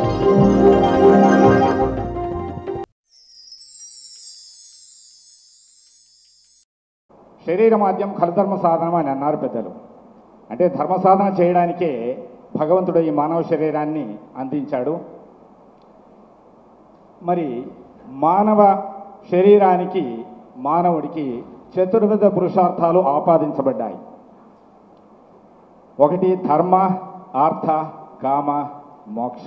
శరీర మాధ్యం ఖలధర్మ సాధనం అని అన్నారు పెద్దలు అంటే ధర్మ సాధన చేయడానికే భగవంతుడు ఈ మానవ శరీరాన్ని అందించాడు మరి మానవ శరీరానికి మానవుడికి చతుర్విధ పురుషార్థాలు ఆపాదించబడ్డాయి ఒకటి ధర్మ అర్థ కామ మోక్ష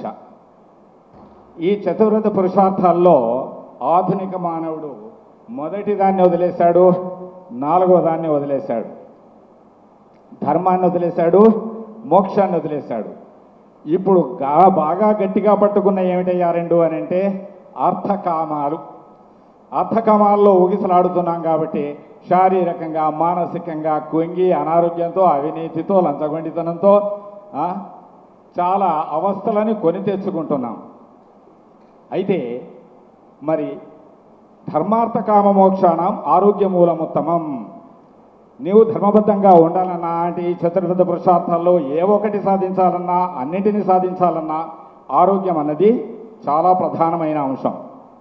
ఈ చతుర్విధ పురుషార్థాల్లో ఆధునిక మానవుడు మొదటి దాన్ని వదిలేశాడు నాలుగవ దాన్ని వదిలేశాడు ధర్మాన్ని వదిలేశాడు మోక్షాన్ని వదిలేశాడు ఇప్పుడు గా బాగా గట్టిగా పట్టుకున్న ఏమిటయ్యా రెండు అని అంటే అర్థకామాలు అర్థకామాల్లో ఊగిసలాడుతున్నాం కాబట్టి శారీరకంగా మానసికంగా కుంగి అనారోగ్యంతో అవినీతితో లంచగొండితనంతో ఆ, చాలా అవస్థలని కొని తెచ్చుకుంటున్నాం అయితే మరి ధర్మార్థ కామ మోక్షాణం ఆరోగ్య మూలముత్తమం నీవు ధర్మబద్ధంగా ఉండాలన్నా అంటే ఈ చతుర్విధ పురుషార్థాల్లో ఏ ఒకటి సాధించాలన్నా అన్నింటినీ సాధించాలన్నా ఆరోగ్యం అన్నది చాలా ప్రధానమైన అంశం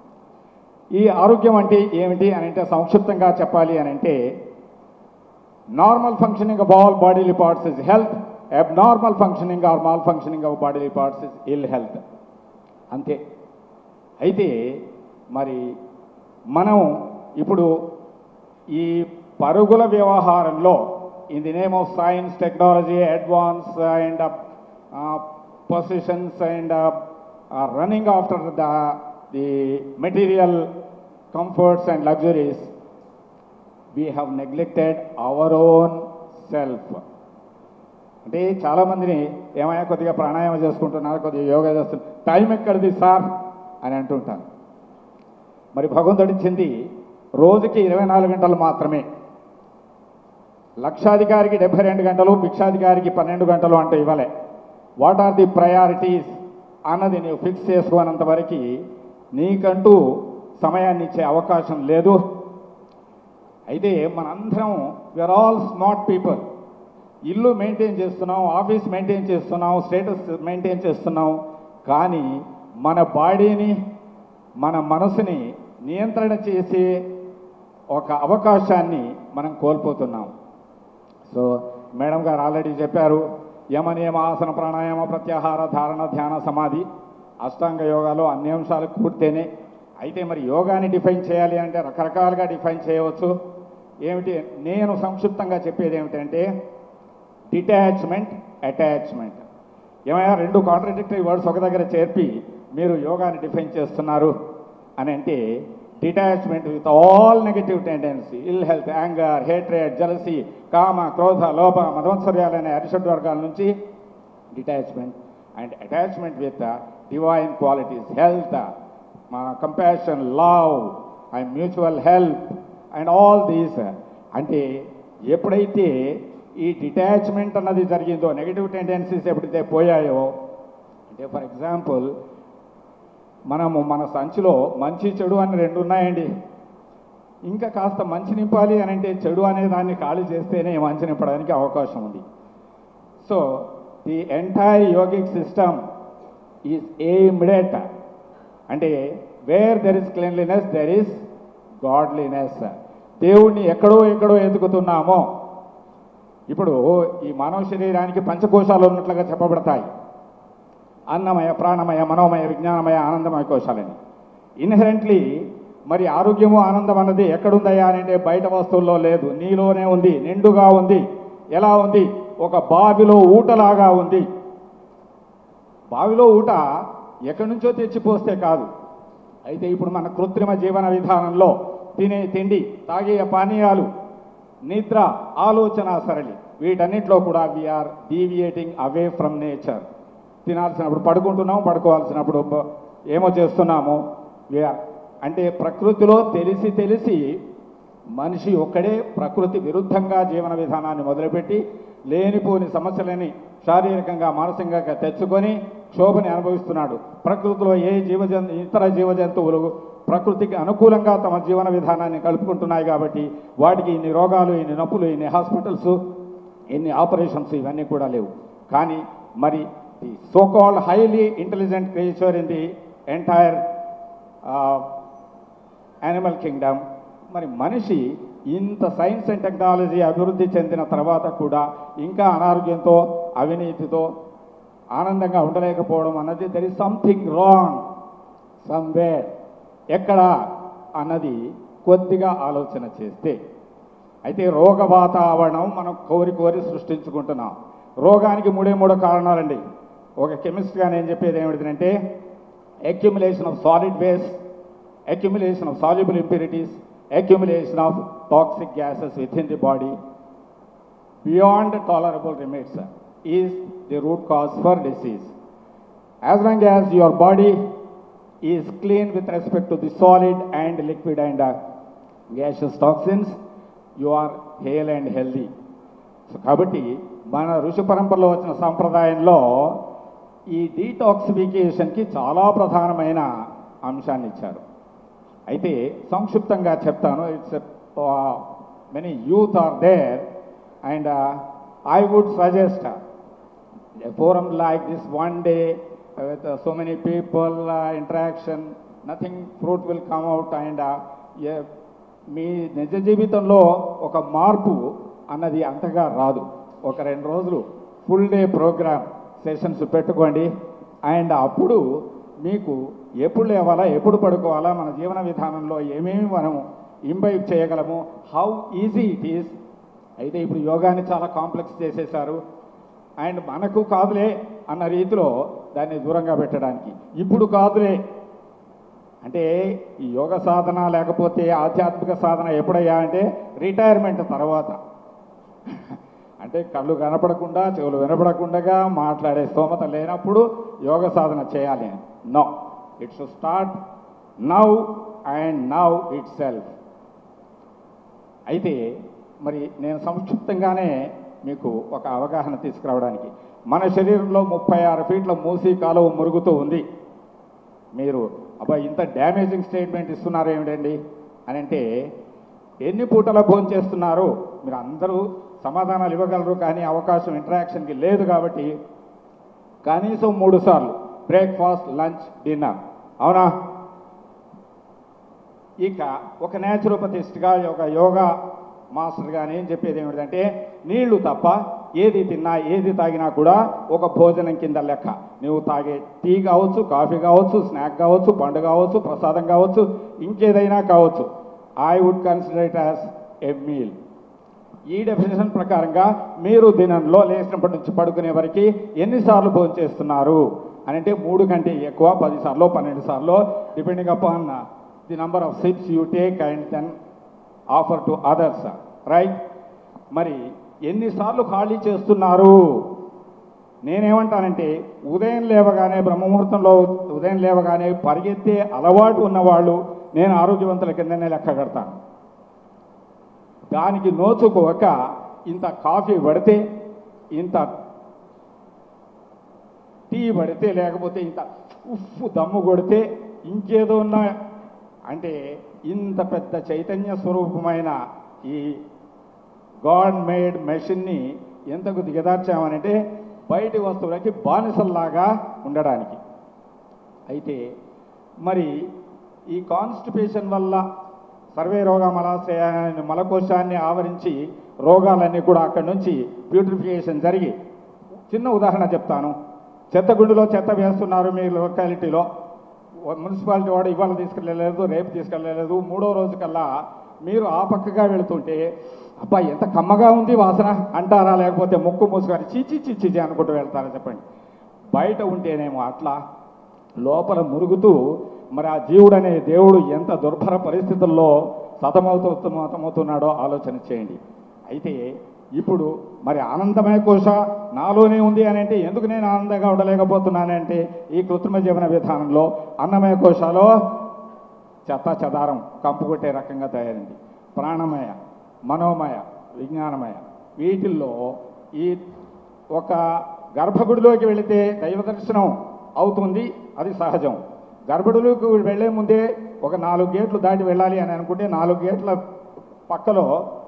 ఈ ఆరోగ్యం అంటే ఏమిటి అని అంటే సంక్షిప్తంగా చెప్పాలి అని అంటే normal functioning of all bodily parts is health abnormal functioning or malfunctioning of bodily parts is ill health అంతే అయితే మరి మనం ఇప్పుడు ఈ పరుగుల వ్యవహారంలో in the name of science technology advance and positions and running after the the material comforts and luxuries we have neglected our own self అంటే చాలామందిని ఏమయ్యా కొద్దిగా ప్రాణాయామం చేసుకుంటున్నారు కొద్దిగా యోగా చేస్తున్నారు టైం ఎక్కడిది సార్ అని అంటుంటాను మరి భగవంతుడు ఇచ్చింది రోజుకి ఇరవై నాలుగు గంటలు మాత్రమే లక్షాధికారికి డెబ్బై రెండు గంటలు భిక్షాధికారికి పన్నెండు గంటలు అంటే ఇవ్వలే వాట్ ఆర్ ది ప్రయారిటీస్ అన్నది నీవు ఫిక్స్ చేసుకోనంత వరకు నీకంటూ సమయాన్ని ఇచ్చే అవకాశం లేదు అయితే మనందరం విఆర్ ఆల్ స్మార్ట్ పీపుల్ ఇల్లు మెయింటైన్ చేస్తున్నాం ఆఫీస్ మెయింటైన్ చేస్తున్నాం స్టేటస్ మెయింటైన్ చేస్తున్నాం కానీ మన బాడీని మన మనసుని నియంత్రణ చేసే ఒక అవకాశాన్ని మనం కోల్పోతున్నాం సో మేడం గారు ఆల్రెడీ చెప్పారు యమ నియమ ఆసన ప్రాణాయామ ప్రత్యాహార ధారణ ధ్యాన సమాధి అష్టాంగ యోగాలో అన్ని అంశాలు కూడితేనే అయితే మరి యోగాని డిఫైన్ చేయాలి అంటే రకరకాలుగా డిఫైన్ చేయవచ్చు ఏమిటి నేను సంక్షిప్తంగా చెప్పేది ఏమిటంటే డిటాచ్మెంట్ అటాచ్మెంట్ ఏమయ్యా రెండు కాంట్రడిక్టరీ వర్డ్స్ ఒక దగ్గర చేర్పి మీరు యోగాని డిఫైన్ చేస్తున్నారు అని అంటే detachment with all negative tendency ill health anger hatred jealousy కామ క్రోధ లోప మదవత్సర్యాలనే అరిషడ్ వర్గాల నుంచి detachment and attachment with divine qualities health compassion love and mutual help and all these అంటే ఎప్పుడైతే ఈ డిటాచ్మెంట్ అన్నది జరిగిందో నెగిటివ్ టెండెన్సీస్ ఎప్పుడైతే పోయాయో అంటే ఫర్ ఎగ్జాంపుల్ మనము మన సంచిలో మంచి చెడు అని రెండు ఉన్నాయండి ఇంకా కాస్త మంచి నింపాలి అని అంటే చెడు అనే దాన్ని ఖాళీ చేస్తేనే మంచి నింపడానికి అవకాశం ఉంది so the entire yogic system is aimed at అంటే where there is cleanliness there is godliness దేవుణ్ణి ఎక్కడో ఎక్కడో ఎదుగుతున్నామో ఇప్పుడు ఈ మానవ శరీరానికి పంచకోశాలు ఉన్నట్లుగా చెప్పబడతాయి అన్నమయ ప్రాణమయ మనోమయ విజ్ఞానమయ ఆనందమయ కోశాలని ఇన్హెరెంట్లీ మరి ఆరోగ్యము ఆనందం అన్నది ఎక్కడుందయ్యా అని అంటే బయట వస్తువుల్లో లేదు నీలోనే ఉంది నిండుగా ఉంది ఎలా ఉంది ఒక బావిలో ఊటలాగా ఉంది బావిలో ఊట ఎక్కడి నుంచో తెచ్చిపోస్తే కాదు అయితే ఇప్పుడు మన కృత్రిమ జీవన విధానంలో తినే తిండి తాగే పానీయాలు నిద్ర ఆలోచన సరళి వీటన్నిటిలో కూడా we are deviating away from nature తినాల్సినప్పుడు పడుకుంటున్నాము పడుకోవాల్సినప్పుడు బ- ఏమో చేస్తున్నాము వీఆర్ అంటే ప్రకృతిలో తెలిసి తెలిసి మనిషి ఒక్కడే ప్రకృతి విరుద్ధంగా జీవన విధానాన్ని మొదలుపెట్టి లేనిపోని సమస్యలని శారీరకంగా మానసికంగా తెచ్చుకొని క్షోభని అనుభవిస్తున్నాడు ప్రకృతిలో ఏ జీవజంతు ఇతర జీవజంతువులు ప్రకృతికి అనుకూలంగా తమ జీవన విధానాన్ని కలుపుకుంటున్నాయి కాబట్టి వాటికి ఇన్ని రోగాలు ఇన్ని నొప్పులు ఇన్ని హాస్పిటల్స్ ఎన్ని ఆపరేషన్స్ ఇవన్నీ కూడా లేవు కానీ మరి the so called highly intelligent creature in the entire animal kingdom మరి మనిషి ఇంత సైన్స్ అండ్ టెక్నాలజీ అభివృద్ధి చెందిన తర్వాత కూడా ఇంకా అనారోగ్యంతో అవినీతితో ఆనందంగా ఉండలేకపోవడం అన్నది there is something wrong somewhere ఎక్కడ అన్నది కొద్దిగా ఆలోచన చేస్తే అయితే రోగ వాతావరణం మనం కోరి కోరి సృష్టించుకుంటున్నాం రోగానికి మూడే మూడు కారణాలండి ఒక కెమిస్ట్గా నేను చెప్పేది ఏమిటంటే accumulation of solid waste accumulation of soluble impurities accumulation of toxic gases within the body beyond tolerable limits is the root cause for disease. As long as your body is clean with respect to the solid and liquid and uh, gaseous toxins, you are hale and healthy. So కాబట్టి మన ఋషి పరంపరలో వచ్చిన సాంప్రదాయంలో ఈ డీటాక్సిఫికేషన్కి చాలా ప్రధానమైన అంశాన్ని ఇచ్చారు అయితే సంక్షిప్తంగా చెప్తాను it's many youth are there and I would suggest a forum like this one day uh, with uh, so many people uh, interaction nothing fruit will come out and uh, yeah, మీ నిజ జీవితంలో ఒక మార్పు అన్నది అంతగా రాదు ఒక రెండు రోజులు ఫుల్ డే ప్రోగ్రామ్ సెషన్స్ పెట్టుకోండి అండ్ అప్పుడు మీకు ఎప్పుడు లేవాలా ఎప్పుడు పడుకోవాలా మన జీవన విధానంలో ఏమేమి మనం ఇంబైవ్ చేయగలము హౌ ఈజీ ఇట్ ఈస్ అయితే ఇప్పుడు యోగాని చాలా కాంప్లెక్స్ చేసేశారు అండ్ మనకు కాదులే అన్న రీతిలో దాన్ని దూరంగా పెట్టడానికి ఇప్పుడు కాదులే అంటే ఈ యోగ సాధన లేకపోతే ఆధ్యాత్మిక సాధన ఎప్పుడయ్యా అంటే రిటైర్మెంట్ తర్వాత అంటే కళ్ళు కనపడకుండా చెవులు వినపడకుండా మాట్లాడే స్తోమత లేనప్పుడు యోగ సాధన చేయాలి no it's start now and now it self అయితే మరి నేను సంక్షిప్తంగానే మీకు ఒక అవగాహన తీసుకురావడానికి మన శరీరంలో ముప్పై ఆరు ఫీట్ల మూసి కాలువ మురుగుతూ ఉంది మీరు అబ్బా ఇంత డ్యామేజింగ్ స్టేట్మెంట్ ఇస్తున్నారు ఏమిటండి అని అంటే ఎన్ని పూటల భోజనం చేస్తున్నారు మీరు అందరూ సమాధానాలు ఇవ్వగలరు కానీ అవకాశం ఇంటరాక్షన్కి లేదు కాబట్టి కనీసం మూడు సార్లు బ్రేక్ఫాస్ట్ లంచ్ డిన్నర్ అవునా ఇక ఒక న్యాచురోపతిస్ట్గా ఒక యోగా మాస్టర్గా నేను చెప్పేది ఏమిటంటే నీళ్లు తప్ప ఏది తిన్నా ఏది తాగినా కూడా ఒక భోజనం కింద లెక్క నువ్వు తాగే టీ కావచ్చు కాఫీ కావచ్చు స్నాక్ కావచ్చు పండు కావచ్చు ప్రసాదం కావచ్చు ఇంకేదైనా కావచ్చు I would consider it as a meal ఈ డెఫినేషన్ ప్రకారంగా మీరు దినంలో లేచినప్పటి నుంచి పడుకునే వరకు ఎన్నిసార్లు భోజనం చేస్తున్నారు అని అంటే మూడు కంటే ఎక్కువ పది సార్లు పన్నెండు సార్లు depending upon the number of sips you take and then offer to others right మరి ఎన్నిసార్లు ఖాళీ చేస్తున్నారు నేనేమంటానంటే ఉదయం లేవగానే బ్రహ్మముహూర్తంలో ఉదయం లేవగానే పరిగెత్తే అలవాటు ఉన్నవాళ్ళు నేను ఆరోగ్యవంతుల కిందనే లెక్క కడతాను దానికి నోచుకోక ఇంత కాఫీ పడితే ఇంత టీ పడితే లేకపోతే ఇంత ఉఫ్ఫు దమ్ము కొడితే ఇంకేదో ఉన్న అంటే ఇంత పెద్ద చైతన్య స్వరూపమైన ఈ గాడ్ మేడ్ మెషిన్ని ఎంతకు దిగదార్చామనంటే బయటి వస్తువులకి బానిసల్లాగా ఉండడానికి అయితే మరి ఈ కాన్స్టిపేషన్ వల్ల సర్వే రోగ మలాశయాన్ని మలకోశాన్ని ఆవరించి రోగాలన్నీ కూడా అక్కడి నుంచి బ్యూటిఫికేషన్ జరిగి చిన్న ఉదాహరణ చెప్తాను చెత్తగుండులో చెత్త వేస్తున్నారు మీ లొకాలిటీలో మున్సిపాలిటీ వాడు ఇవాళ తీసుకెళ్ళలేదు రేపు తీసుకెళ్ళలేదు మూడో రోజు కల్లా మీరు ఆ పక్కగా వెళుతుంటే అబ్బా ఎంత కమ్మగా ఉంది వాసన అంటారా లేకపోతే ముక్కు మూసుకొని చీచి చీచి అనుకుంటూ వెళ్తారా చెప్పండి బయట ఉంటేనేమో అట్లా లోపల మురుగుతూ మరి ఆ జీవుడు అనే దేవుడు ఎంత దుర్భర పరిస్థితుల్లో సతమవుతూ సతమవుతున్నాడో ఆలోచన చేయండి అయితే ఇప్పుడు మరి ఆనందమయ కోశ నాలోనే ఉంది అని అంటే ఎందుకు నేను ఆనందంగా ఉండలేకపోతున్నానంటే ఈ కృత్రిమ జీవన విధానంలో అన్నమయ కోశాలో చెత్త చెదారం కంపు కొట్టే రకంగా తయారైంది ప్రాణమయ మనోమయ విజ్ఞానమయ వీటిల్లో ఈ ఒక గర్భగుడిలోకి వెళితే దైవ దర్శనం అవుతుంది అది సహజం గర్భగుడిలోకి వెళ్లే ముందే ఒక నాలుగు గేట్లు దాటి వెళ్ళాలి అని అనుకుంటే నాలుగు గేట్ల పక్కలో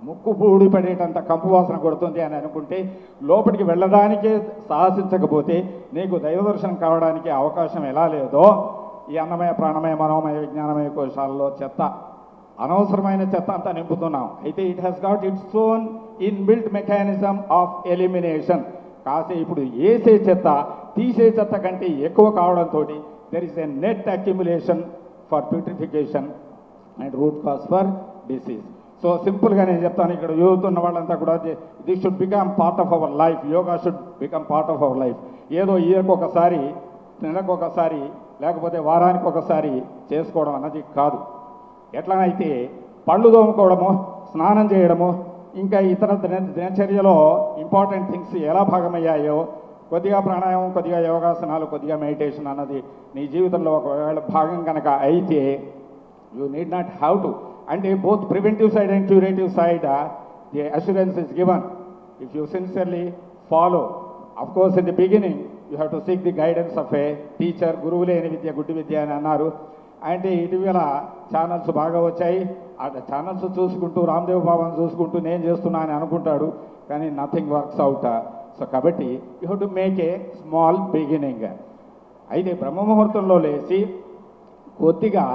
ముక్కు పూడి పడేటంత కంపు వాసన కొడుతుంది అని అనుకుంటే లోపలికి వెళ్ళడానికే సాహసించకపోతే నీకు దైవ దర్శనం కావడానికి అవకాశం ఎలా లేదో ఈ అన్నమయ ప్రాణమయ మనోమయ విజ్ఞానమయ కోశాలలో చెత్త అనవసరమైన చెత్త అంతా నింపుతున్నాం అయితే it has got its own inbuilt mechanism of elimination కాసే ఇప్పుడు వేసే చెత్త తీసే చెత్త కంటే ఎక్కువ కావడంతో there is a net accumulation for putrefaction and root cause for disease so సింపుల్గా నేను చెప్తాను ఇక్కడ యూత్ ఉన్న వాళ్ళంతా కూడా this should become part of our life yoga should become part of our life ఏదో ఇయర్కి ఒకసారి నెలకు ఒకసారి లేకపోతే వారానికి ఒకసారి చేసుకోవడం అన్నది కాదు ఎట్లనైతే పళ్ళు తోముకోవడము స్నానం చేయడము ఇంకా ఇతర దిన దినచర్యలో ఇంపార్టెంట్ థింగ్స్ ఎలా భాగమయ్యాయో కొద్దిగా ప్రాణాయామం కొద్దిగా యోగాసనాలు కొద్దిగా మెడిటేషన్ అన్నది నీ జీవితంలో ఒకవేళ భాగం కనుక అయితే you need not have to అంటే both preventive side and curative side the assurance is given if you sincerely follow of course in the beginning you have to seek the guidance of a teacher గురువు లేని విద్య గుడ్డి విద్య అని అన్నారు అంటే ఇటీవల channels బాగా వచ్చాయి ఆ ఛానల్స్ చూసుకుంటూ రామ్దేవ్ బాబాను చూసుకుంటూ నేను చేస్తున్నా అని అనుకుంటాడు కానీ నథింగ్ వర్క్స్ అవుట్ సో కాబట్టి you have to make a small beginning అయితే బ్రహ్మముహూర్తంలో లేచి కొద్దిగా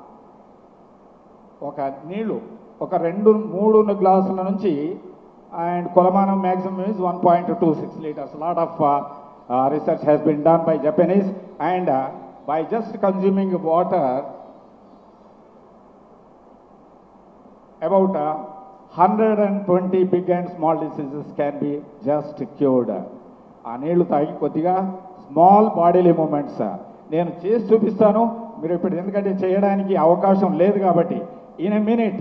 ఒక నీళ్లు ఒక రెండు మూడు గ్లాసుల నుంచి అండ్ కొలమానం maximum is one point two six litres lot of research has been done by Japanese and by just consuming water about hundred and twenty big and small diseases can be just cured ఆ నీళ్లు తాగి కొద్దిగా small bodily moments నేను చేసి చూపిస్తాను మీరు ఇప్పుడు ఎందుకంటే చేయడానికి అవకాశం లేదు కాబట్టి ఇన్ ఎ మినిట్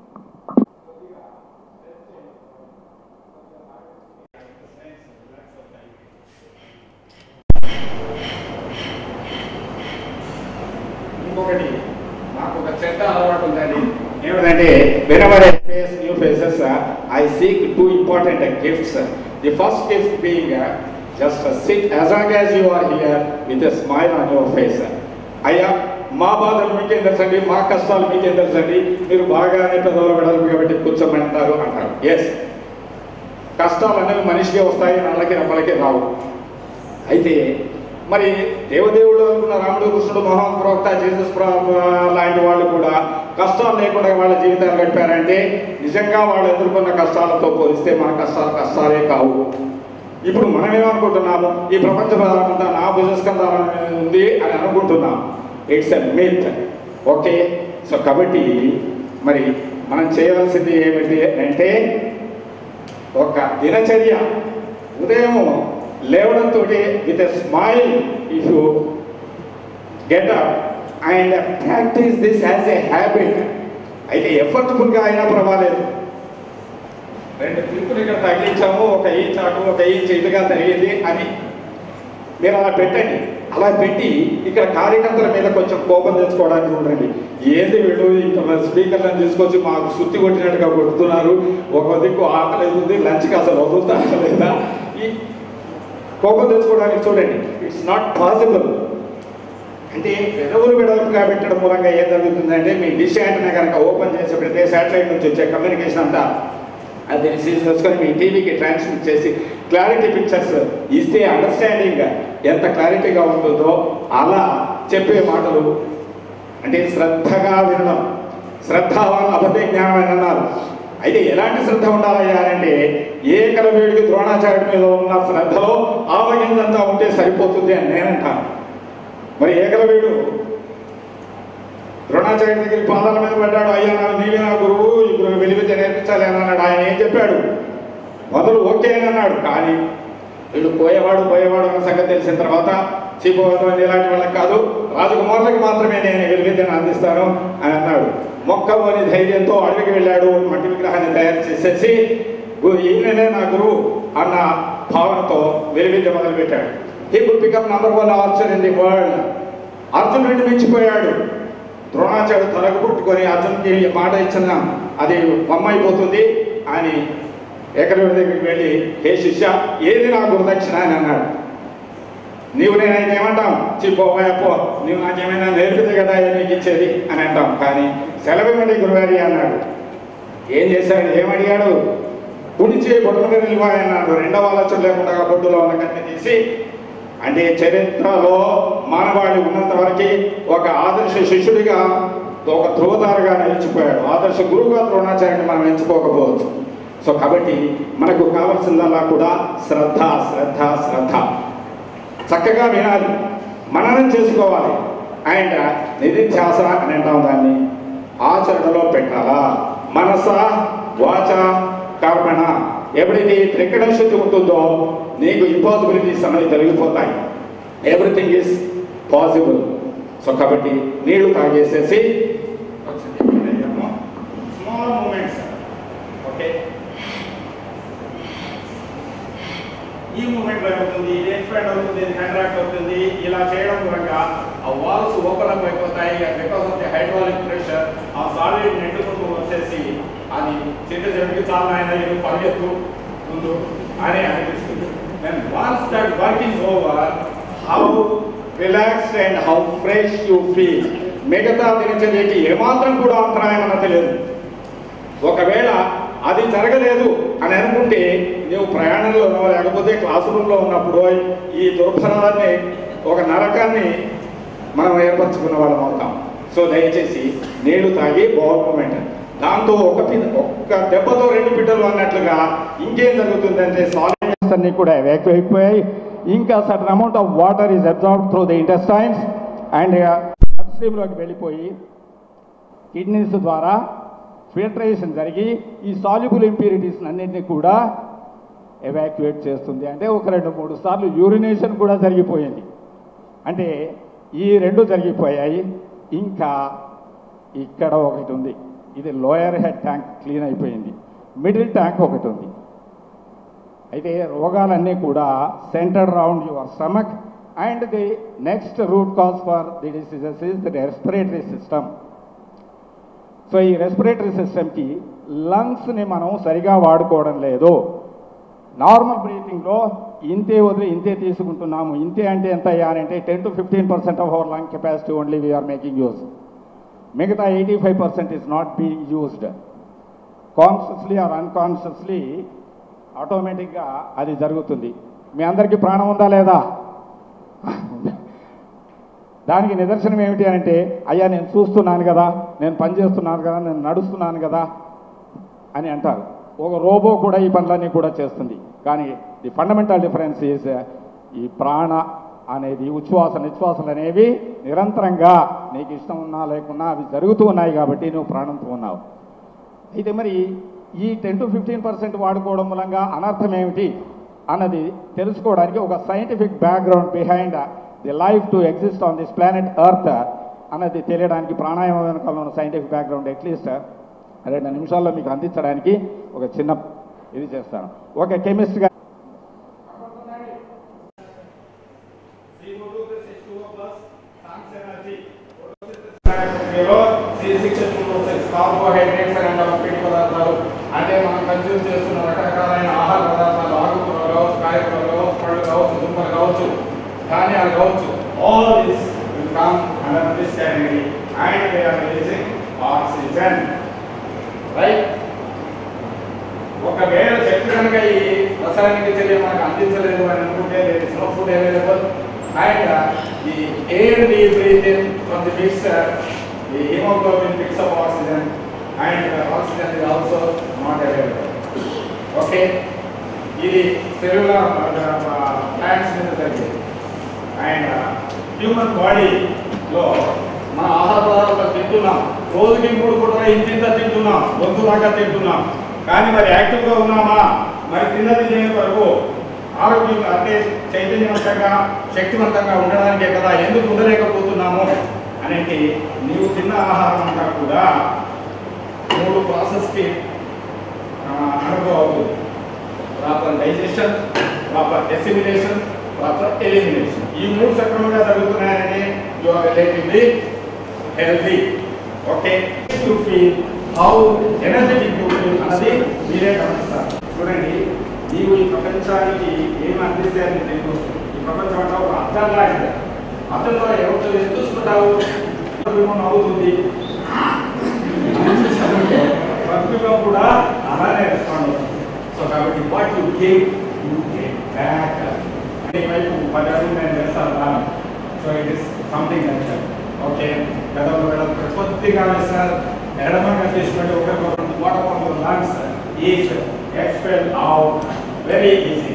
ఇంకొకటి నాకు ఒక చెడ్డ అలవాటు ఉందండి ఏమిటంటే whenever I face new faces I seek two important gifts the first gift being just sit as long as you are here with a smile on your face అయ్యా మా బాధలు మీకేం తెలుసండి మా కష్టాలు మీకేం తెలుసండి మీరు బాగానే పెదవులు వెడల్పు కాబట్టి కూర్చోమంటారు అంటారు ఎస్ కష్టాలు అనేవి మనిషికే వస్తాయి నల్లకి రమ్మలకి రావు అయితే మరి దేవదేవుడు అనుకున్న రాముడు కృష్ణుడు మహాన్ ప్రవక్త జీసస్ ప్ర- లాంటి వాళ్ళు కూడా కష్టాలు లేకుండా వాళ్ళ జీవితాలు గడిపారంటే నిజంగా వాళ్ళు ఎదుర్కొన్న కష్టాలతో పోలిస్తే మన కష్టాలు కష్టాలే కావు ఇప్పుడు మనం ఏమనుకుంటున్నాము ఈ ప్రపంచ అంతా నా భుజస్కంధాల మీద ఉంది అని అనుకుంటున్నాం it's a myth okay so కాబట్టి మరి మనం చేయవలసింది ఏమిటి అంటే ఒక దినచర్య ఉదయం లేవడంతో with a smile if you get up and practise this as a habit అయితే ఎఫర్ట్ఫుల్గా అయినా పర్వాలేదు రెండు క్లిప్పులు ఇక్కడ తగిలించాము ఒక ఈ చాకు ఒక ఈ ఇటుగా తగిలింది అని మీరు అలా పెట్టండి అలా పెట్టి ఇక్కడ కార్యకర్తల మీద కొంచెం కోపం తెచ్చుకోవడానికి చూడండి ఏది వీళ్ళు ఇక్కడ స్పీకర్లను తీసుకొచ్చి మాకు సుత్తి కొట్టినట్టుగా కొడుతున్నారు ఒక దిక్కు ఆకలి అవుతుంది లంచ్కి అసలు వదులుతా లేదా ఈ కోపం తెచ్చుకోవడానికి చూడండి ఇట్స్ నాట్ పాసిబుల్ అంటే పెదవులు వెడల్పుగా పెట్టడం మూలంగా ఏం జరుగుతుందంటే మీ డిష్ యాంటనా కనుక ఓపెన్ చేసి పెడితే శాటిలైట్ నుంచి వచ్చే కమ్యూనికేషన్ అంతా అది రిసీవ్ చేసుకొని మీ టీవీకి ట్రాన్స్మిట్ చేసి క్లారిటీ పిక్చర్స్ ఇస్తే అండర్స్టాండింగ్ ఎంత క్లారిటీగా ఉంటుందో అలా చెప్పే మాటలు అంటే శ్రద్ధగా వినడం శ్రద్ధావాన్ అబద్ధ జ్ఞానం అని అన్నారు అయితే ఎలాంటి శ్రద్ధ ఉండాలయ్యా అంటే ఏ కలవేడికి ద్రోణాచార్యుడి మీద ఉన్న శ్రద్ధలో ఆవగిందంతా ఉంటే సరిపోతుంది అని నేనంటాను మరి ఏకలవీడు ద్రోణాచార్య దగ్గర పాదాల మీద పడ్డాడు అయ్యా నా నీవే నా గురువు ఇప్పుడు వెలివిద్య నేర్పించాలి అని అన్నాడు ఆయన ఏం చెప్పాడు మొదలు ఓకే అని అన్నాడు కానీ వీళ్ళు పోయేవాడు పోయేవాడు అన్న సంగతి తెలిసిన తర్వాత చీపోవడం ఇలాంటి వాళ్ళకి కాదు రాజకుమారులకి మాత్రమే నేను వెలివిద్యను అందిస్తాను అని అన్నాడు మొక్కవని ధైర్యంతో అడవికి వెళ్ళాడు మట్టి విగ్రహాన్ని తయారు చేసేసి గు- ఈయననే నా గురువు అన్న భావనతో వెలివిద్య మొదలుపెట్టాడు he could become number one archer in the world అర్జునుడిని మించిపోయాడు ద్రోణాచార్యుడు తలకు పుట్టుకొని అర్జునుడికి మాట ఇచ్చిన అది బొమ్మ అయిపోతుంది అని ఏకలవ్యుడి దగ్గరికి వెళ్ళి హే శిష్య ఏది నా గురుదక్షిణ అని అన్నాడు నీవు నేనైతే ఏమంటాం చిపోయా పో నీవు నాకేమైనా నేర్పితే కదా నీకు ఇచ్చేది అని అంటాం కానీ సెలవివ్వండి గురువారి అన్నాడు ఏం చేశాడు ఏమడిగాడు కుడి చేయి బొట్టు మీద నిలవాయన్నాడు రెండవ ఆలోచన లేకుండా బొడ్డులో ఉన్న కత్తి తీసి అంటే చరిత్రలో మానవాళి ఉన్నంత వరకు ఒక ఆదర్శ శిష్యుడిగా ఒక ధ్రువతారగా నిలిచిపోయాడు ఆదర్శ గురువుగా ద్రోణాచార్యుని మనం ఎంచుకోకపోవచ్చు సో కాబట్టి మనకు కావాల్సిందల్లా కూడా శ్రద్ధ శ్రద్ధ శ్రద్ధ చక్కగా వినాలి మననం చేసుకోవాలి అండ్ నిధిధ్యాస అని అంటాం దాన్ని ఆచరణలో పెట్టాలా మనస వాచ కర్మణ ఎప్పుడైతే త్రికట శుద్ధి ఉంటుందో నీకు ఇంపాసిబిలిటీస్ అనేవి జరిగిపోతాయి ఎవ్రీథింగ్ ఈస్ పాసిబుల్ సో కాబట్టి నీళ్లు తాగేసేసి స్మాల్ మూమెంట్స్ ఓకే ఈ మూమెంట్ లో అవుతుంది ఇది ఎక్స్పాండ్ అవుతుంది ఇది కాంట్రాక్ట్ అవుతుంది ఇలా చేయడం మూలంగా ఆ వాల్స్ ఓపెన్ అప్ అయిపోతాయి because of the hydraulic pressure ఆ సాలిడ్ నెట్టుకుంటూ వచ్చేసి అది చిన్న చెట్టుకి చాలా ఆయన ఇది పరిగెత్తు ముందు అని అనిపిస్తుంది then once that work is over how relaxed and how fresh you feel మిగతా దినచర్యకి ఏమాత్రం కూడా అంతరాయం అన్నది లేదు ఒకవేళ అది జరగలేదు అని అనుకుంటే నువ్వు ప్రయాణంలోనో లేకపోతే క్లాస్ రూమ్లో ఉన్నప్పుడు ఈ దుర్భరాన్ని ఒక నరకాన్ని మనం ఏర్పరచుకున్న వాళ్ళం అవుతాం సో దయచేసి నీళ్లు తాగి బౌల్ మూమెంట్ దాంతో ఒక పి- ఒక్క దెబ్బతో రెండు బిడ్డలు అన్నట్లుగా ఇంకేం జరుగుతుందంటే సాలిడ్స్ అన్ని కూడా ఎవాక్యూ అయిపోయాయి ఇంకా certain amount of water is absorb through the intestines and స్ట్రీమ్లోకి వెళ్ళిపోయి కిడ్నీస్ ద్వారా ఫిల్టరేషన్ జరిగి ఈ సాల్యుబుల్ ఇంప్యూరిటీస్ అన్నింటినీ కూడా ఎవాక్యుయేట్ చేస్తుంది అంటే ఒక రెండు మూడు సార్లు యూరినేషన్ కూడా జరిగిపోయింది అంటే ఈ రెండు జరిగిపోయాయి ఇంకా ఇక్కడ ఒకటి ఉంది ఇది లోయర్ హెడ్ ట్యాంక్ క్లీన్ అయిపోయింది మిడిల్ ట్యాంక్ ఒకటి ఉంది అయితే రోగాలన్నీ కూడా centred round your stomach and the next root cause for the diseases is the respiratory system so ఈ రెస్పిరేటరీ సిస్టమ్కి లంగ్స్ని మనం సరిగా వాడుకోవడం లేదు నార్మల్ బ్రీతింగ్లో ఇంతే వదిలి ఇంతే తీసుకుంటున్నాము ఇంతే అంటే ఎంత అయ్యారంటే ten to fifteen percent of our lung capacity only we are making use మిగతా eighty five percent is not be used consciously or unconsciously ఆటోమేటిక్గా అది జరుగుతుంది మీ అందరికీ ప్రాణం ఉందా లేదా దానికి నిదర్శనం ఏమిటి అంటే అయ్యా నేను చూస్తున్నాను కదా నేను పని చేస్తున్నాను కదా నేను నడుస్తున్నాను కదా అని అంటారు ఒక రోబో కూడా ఈ పనులన్నీ కూడా చేస్తుంది కానీ ది ఫండమెంటల్ డిఫరెన్స్ ఈజ్ ఈ ప్రాణ అనేది ఉచ్ఛ్వాస నిశ్వాసలు అనేవి నిరంతరంగా నీకు ఇష్టం ఉన్నా లేకున్నా అవి జరుగుతూ ఉన్నాయి కాబట్టి నువ్వు ప్రాణంతో ఉన్నావు అయితే మరి ఈ టెన్ టు ఫిఫ్టీన్ పర్సెంట్ వాడుకోవడం మూలంగా అనర్థం ఏమిటి అన్నది తెలుసుకోవడానికి ఒక scientific background behind the life to exist on this planet Earth అన్నది తెలియడానికి ప్రాణాయామం వెనకాల ఉన్న సైంటిఫిక్ బ్యాక్గ్రౌండ్ అట్లీస్ట్ రెండు నిమిషాల్లో మీకు అందించడానికి ఒక చిన్న ఇది చేస్తాను ఒక కెమిస్ట్గా కార్బోహైడ్రేట్స్ అండ్ పిండి పదార్థాలు అంటే మనం కన్జ్యూమ్ చేస్తున్న రకరకాలైన ఆహార పదార్థాలు ఆకుకూరలు కావచ్చు కాయకూరలు కావచ్చు పళ్ళు కావచ్చు దుంపలు కావచ్చు ధాన్యాలు కావచ్చు all this will come under this category and they are releasing oxygen right ఒకవేళ చెట్టు కనుక ఈ రసాయనిక చర్య మనకు అందించలేదు అని అనుకుంటే there no food available and the air the breathe in from the mixture the haemoglobin picks up oxygen and oxygen is also not available okay ఇది సెల్యులర్ ప్లాంట్స్ మీద జరిగింది అండ్ హ్యూమన్ బాడీలో మన ఆహార పదార్థాలు తింటున్నాం రోజుకి మూడు పూటల ఇంతింత తింటున్నాం గొంతు దాకా తింటున్నాం కానీ మరి యాక్టివ్గా ఉన్నామా మరి తిన్నది తినే వరకు ఆరోగ్యంగా అంటే చైతన్యవంతంగా శక్తివంతంగా ఉండడానికే కదా ఎందుకు ఉండలేకపోతున్నాము అనేది నీవు తిన్న ఆహారం అంతా కూడా మూడు ప్రాసెస్కి అనుభవం అవుతుంది proper digestion proper assimilation proper elimination ఈ మూడు సక్రమంగా జరుగుతున్నాయని you are relatively healthy okay to feel how energetic you feel అన్నది మీరే గమనిస్తారు చూడండి నీవు ఈ ప్రపంచానికి ఏమి అందిస్తే అని తెలియదు వస్తుంది ఈ ప్రపంచం అంటే ఒక అర్థం లాంటిది అర్థంలో ఎవరితో ఏం చూసుకుంటావు అవుతుంది ప్రతిభ కూడా అలానే రెస్పాండ్ అవుతుంది సో కాబట్టి what you give you get back అనే వైపు పది అడుగులు నేను వేస్తాను రాను so it is something like okay పెద్దలు వెళ్ళాలి కొద్దిగా సార్ ఎడమగా తీసుకుంటే ఒకరికొకరు water pump lungs is expel out very easy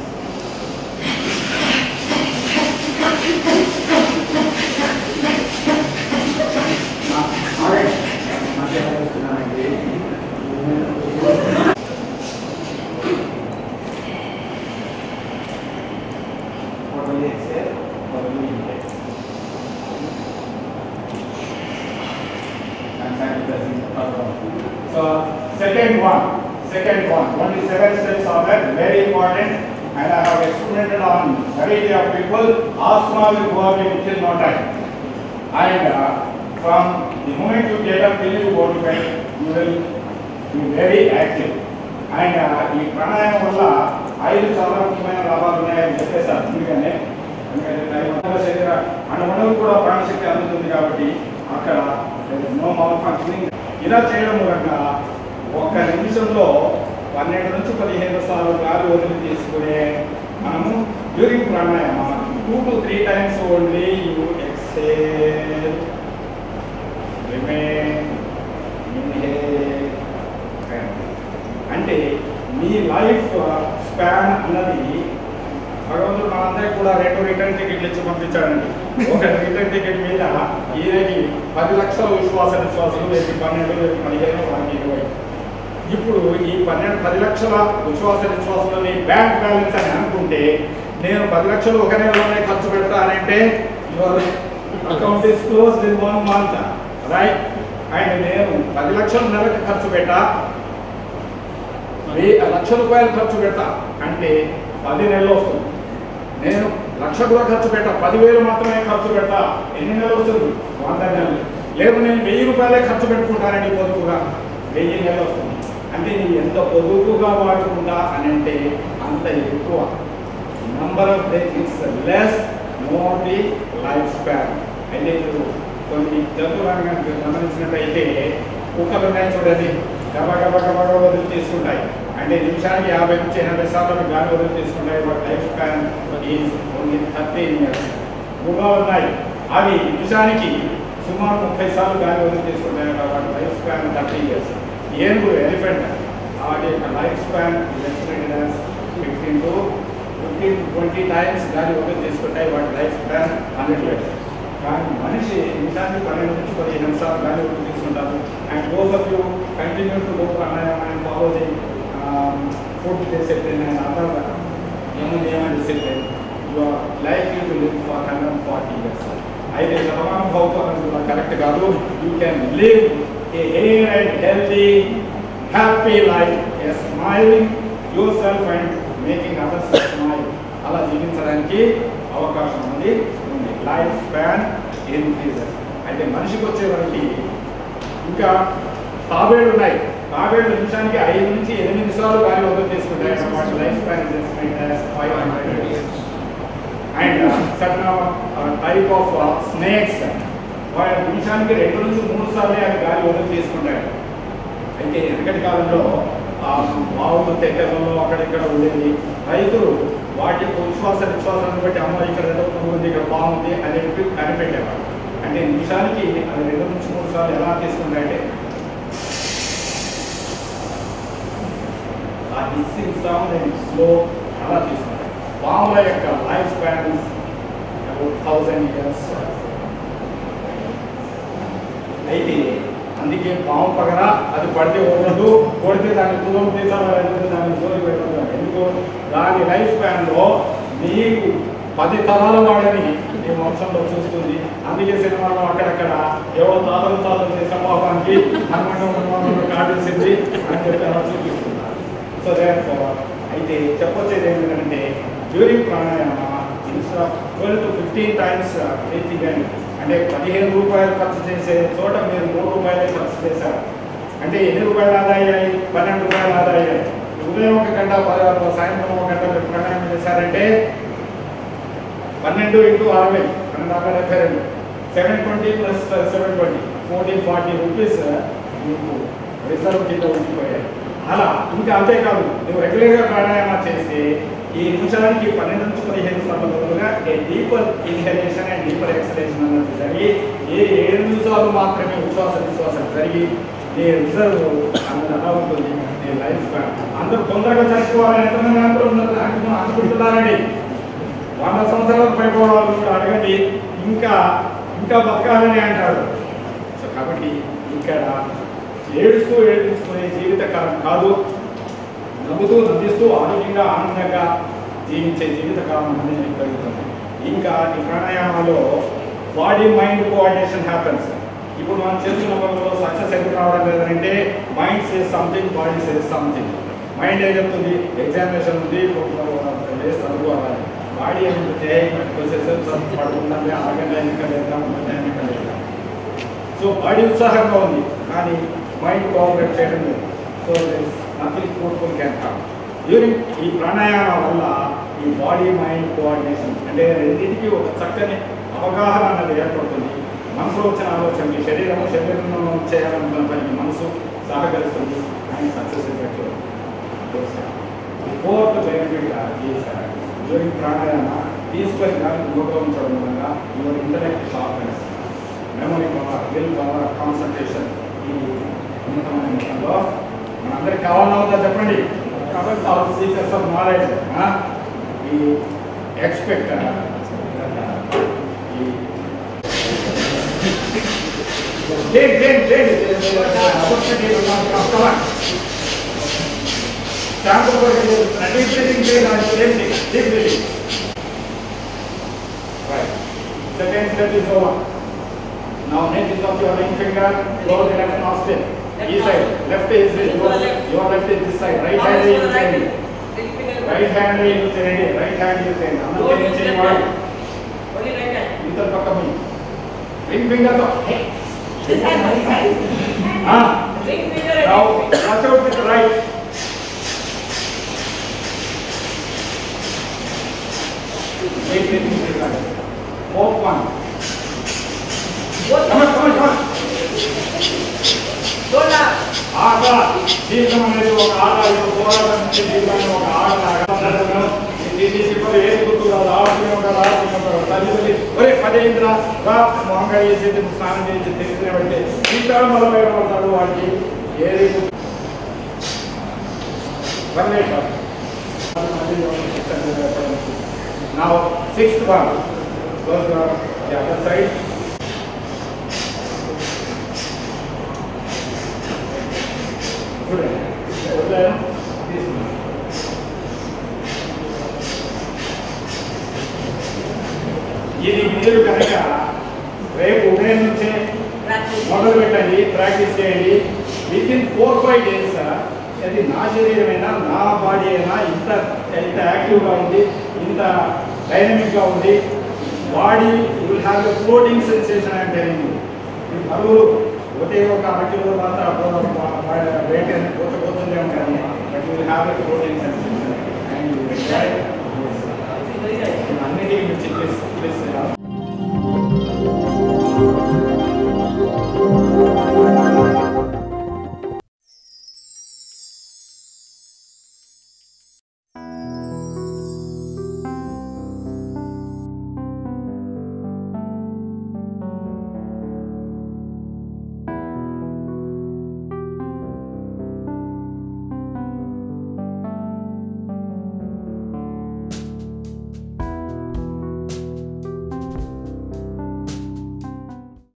So second one, second one, only seven steps are there, very important. And I have experimented on variety of people. Asthma will go away within no time. And uh, from the moment you get up till you go to bed, you will be very active. And uh, ఈ ప్రాణాయామం వల్ల ఐదు చాలా ముఖ్యమైన లాభాలు ఉన్నాయని చెప్పేసారు ముందుగానే ఎందుకంటే దాని వల్ల శరీర అణువణువు కూడా ప్రాణశక్తి అందుతుంది కాబట్టి అక్కడ నో మౌల్ ఫంక్షనింగ్ ఇలా చేయడం వల్ల ఒక్క నిమిషంలో పన్నెండు నుంచి పదిహేను సార్లు గాలి వదిలి తీసుకునే మనము during pranayama two to three times only you exhale remain inhale అంటే మీ లైఫ్ స్పాన్ అన్నది భగవంతుడు మనందరికి కూడా రెండు రిటర్న్ టికెట్లు ఇచ్చి పంపించాడండి ఒక రిటర్న్ టికెట్ మీద ఈయనకి పది లక్షల విశ్వాస విశ్వాసాలు వీరికి పన్నెండు వీరికి పదిహేను వారికి ఇరవై ఇప్పుడు ఈ పన్నెండు పది లక్షల విశ్వాస విశ్వాసంలోని బ్యాంక్ బ్యాలెన్స్ అని అనుకుంటే నేను పది లక్షలు ఒక నెలలోనే ఖర్చు పెడతానంటే your account is close in one month right and నేను పది లక్షలు నెలకి ఖర్చు పెట్టా వెయ్యి లక్ష రూపాయలు ఖర్చు పెడతా అంటే పది నెలలు వస్తుంది నేను లక్ష కూడా ఖర్చు పెట్టా పదివేలు మాత్రమే ఖర్చు పెడతా ఎన్ని నెలలు వస్తుంది వంద నెలలు లేదు నేను వెయ్యి రూపాయలే ఖర్చు పెట్టుకుంటానండి పొదుపుగా వెయ్యి నెలలు వస్తుంది అంటే నేను ఎంత పొదుపుగా వాడుకుంటా అని అంటే అంత ఎక్కువ number of days it's less more the life span అయితే మీరు కొన్ని జంతువులను కనుక గమనించినట్టయితే కుక్కలు ఉన్నాయి చూడండి గబా గబా గబా గబా వదిలి తీసుకుంటాయి అంటే నిమిషానికి యాభై నుంచి ఎనభై సార్లు గాలి వదిలి తీసుకుంటాయి వాటి life span is only thirteen years మృగాలు ఉన్నాయి అవి నిమిషానికి సుమారు ముప్పై సార్లు గాలి వదిలి తీసుకుంటాయి వాటి లైఫ్ స్పాన్ థర్టీ ఇయర్స్ ఏనుగు ఎలిఫెంట్ వాటి యొక్క life span fifteen to fifteen twenty times గాలి వదిలి తీసుకుంటాయి వాటి లైఫ్ స్పాన్ హండ్రెడ్ ఇయర్స్ కానీ మనిషి నిమిషానికి పన్నెండు నుంచి పదిహేను నిమిషాలు గాలి వదిలి తీసుకుంటారు and both of you continue to go pranayama and follow the food discipline and other yama niyama discipline you are likely to live for hundred forty years అయితే శతమానుభవతో అనుకున్న కరెక్ట్ కాదు you can live a hair and healthy happy life a smiling yourself and making others smile అలా జీవించడానికి అవకాశం ఉంది ఉంది life span ఇన్క్రీజెస్ అయితే మనిషికి వచ్చేవరకు ఇంకా తాబేళ్ళు ఉన్నాయి తాబేళ్ళు నిమిషానికి ఐదు నుంచి ఎనిమిది సార్లు గాలి వదిలి తీసుకుంటాయి వాటి life span five hundred and certain type of snakes వాటి నిమిషానికి రెండు నుంచి మూడు సార్లు అవి గాలి వదిలి తీసుకుంటాయి అయితే వెనకటి కాలంలో ఆ బావులు తెట్టెలలో అక్కడిక్కడ ఉండేది రైతులు వాటి యొక్క విశ్వాస విశ్వాసాన్ని బట్టి అమ్మ ఇక్కడ ఏదో పువ్వు ఉంది ఇక్కడ బాగుంది అని చెప్పి కనిపెట్టేవాడు అంటే నిమిషానికి అది రెండు నుంచి మూడు సార్లు ఎలా తీసుకుంటాయంటే ఆ హిస్సింగ్ సౌండ్ అండ్ స్లో అలా తీసుకుంటాయి పాముల యొక్క లైఫ్ స్పాన్ థౌజండ్ ఇయర్స్ అయితే అందుకే పాము పగర అది పడితే ఉండదు కొడితే దాన్ని దూరం తీసాలి దాన్ని దూరం పెట్టదు ఎందుకు దాని లైఫ్ స్పాన్లో నీకు పది తరాల వాడని నీ వంశంలో చూస్తుంది అందుకే సినిమాలో అక్కడక్కడ ఎవరో తాతలు తాతలు చేసే పాపానికి హనుమంతం కాటేసింది అని చెప్పి అలా చూపిస్తున్నారు సో దేర్ అయితే చెప్పొచ్చేది ఏంటంటే during pranayama instead twelve to fifteen times breathing అని అంటే పదిహేను రూపాయలు ఖర్చు చేసే చోట మీరు మూడు రూపాయలే ఖర్చు చేశారు అంటే ఎన్ని రూపాయలు ఆదా అయ్యాయి పన్నెండు రూపాయలు ఆదా అయ్యాయి ఉదయం ఒక గంట పదహారు సాయంత్రం ఒక గంట మీరు ప్రాణాయామం చేశారంటే పన్నెండు ఇంటూ అరవై పన్నెండు వందల డెబ్బై రెండు seven twenty plus seven twenty fourteen forty rupees మీకు రిజర్వ్ కింద ఉండిపోయాయి అలా ఇంకా అంతేకాదు నువ్వు రెగ్యులర్గా ప్రాణాయామం చేస్తే ఈ నిమిషానికి పన్నెండు నుంచి పదిహేను సార్లు బదులుగా a deeper inhalation and deeper exhalation అన్నది జరిగి ఏ ఏడు నిమిషాలు మాత్రమే ఉచ్ఛ్వాస విశ్వాసం జరిగి నీ రిజర్వ్ అన్నది అలా ఉంటుంది నీ లైఫ్ స్పాన్ అందరూ తొందరగా చనిపోవాలని ఎంతమంది అందరూ ఉన్నారు అనుకున్నా- అనుకుంటున్నారండి వంద సంవత్సరాలు పైపోవడం వాళ్ళు కూడా అడగండి ఇంకా ఇంకా బతకాలని అంటాడు సో కాబట్టి ఇక్కడ ఏడుస్తూ ఏడుచుకునే జీవితకాలం కాదు నవ్వుతూ నవ్విస్తూ ఆరోగ్యంగా ఆనందంగా జీవించే జీవితకాలం అనేది కలుగుతుంది ఇంకా ఈ ప్రాణాయామాలో బాడీ మైండ్ కోఆర్డినేషన్ హ్యాపెన్స్ ఇప్పుడు మనం చేస్తున్న పనుల్లో సక్సెస్ ఎందుకు రావడం లేదంటే mind says something body says something mind ఏం చెప్తుంది ఎగ్జామినేషన్ ఉంది డేస్ చదువుకోవాలి బాడీ ఏమంటే కొంచెంసేపు పడుకుంటుంది ఆగంగా ఇంకా వెళ్దాం ఇంకా వెళ్దాం సో బాడీ ఉత్సాహంగా ఉంది కానీ మైండ్ కోఆపరేట్ చేయడం లేదు so nothing fruitful can come during ఈ ప్రాణాయామం వల్ల ఈ బాడీ మైండ్ కోఆర్డినేషన్ అంటే రెండింటికి ఒక చక్కని అవగాహన అన్నది ఏర్పడుతుంది మనసులో వచ్చిన ఆలోచనకి శరీరం శరీరంలో చేయాలనుకున్న పనికి మనసు సహకరిస్తుంది అని success fourth benefit is during pranayama తీసుకొని దాన్ని ఉపయోగించడం వల్ల your intellect sharpness memory power will power concentration ఈ ఉన్నతమైన మొత్తంలో మనందరికి కావాలన్నా ఉందా చెప్పండి కాబట్టి ఆల్ సీకర్స్ ఆఫ్ నాలెడ్జ్ ఈ ఎక్స్పెక్ట్ ఈ చేయండి చేయండి చేయండి ఆపర్చునిటీ కమాన్ శాంపుల్ కూడా డీప్ బ్రీతింగ్ చేయాలి చేయండి deep breathing right second step is over Now next is of your ring finger, close the left nostril. East side, left is this, your, your left is this side, right hand is this side. Right hand is this side, right hand is this side. అందరూ ఏం చేయవాలి? ఇద్దరు పక్క మీ. Ring finger తో. Ah, now watch out with the right. Eight breathing with the right. Fourth one. Come on, come on, come on. ఆట జీవితం అనేది ఒక ఆట ఇప్పుడు పోరాటం నుంచి జీవితాన్ని ఒక ఆట లాగా దీన్ని ఇప్పుడు ఏది గుర్తు కాదు ఆడుతూనే ఉంటారు ఆడుతూనే ఉంటారు తల్లిదండ్రి ఒరే పది అయిందిరా రా మొహంగా చేసి స్నానం చేసి తెలిసిన బట్టి ఇంకా మళ్ళీ బయట పడతాడు వాడికి ఏది గుర్తు Now, sixth one, goes uh, the other side. చూడండి వదిలేను తీసుకున్నాను ఇది మీరు కనుక రేపు ఉదయం నుంచే మొదలు పెట్టండి ప్రాక్టీస్ చేయండి within four five days అది నా శరీరమైనా నా బాడీ అయినా ఇంత ఇంత యాక్టివ్గా ఉంది ఇంత డైనమిక్గా ఉంది body will have a floating sensation అంటే ఈ పరుగులు ఒకటే ఒక అరకిలో మాత్రం వెయిట్ అని పోతే పోతుందేమో కానీ but will have a floating sensation and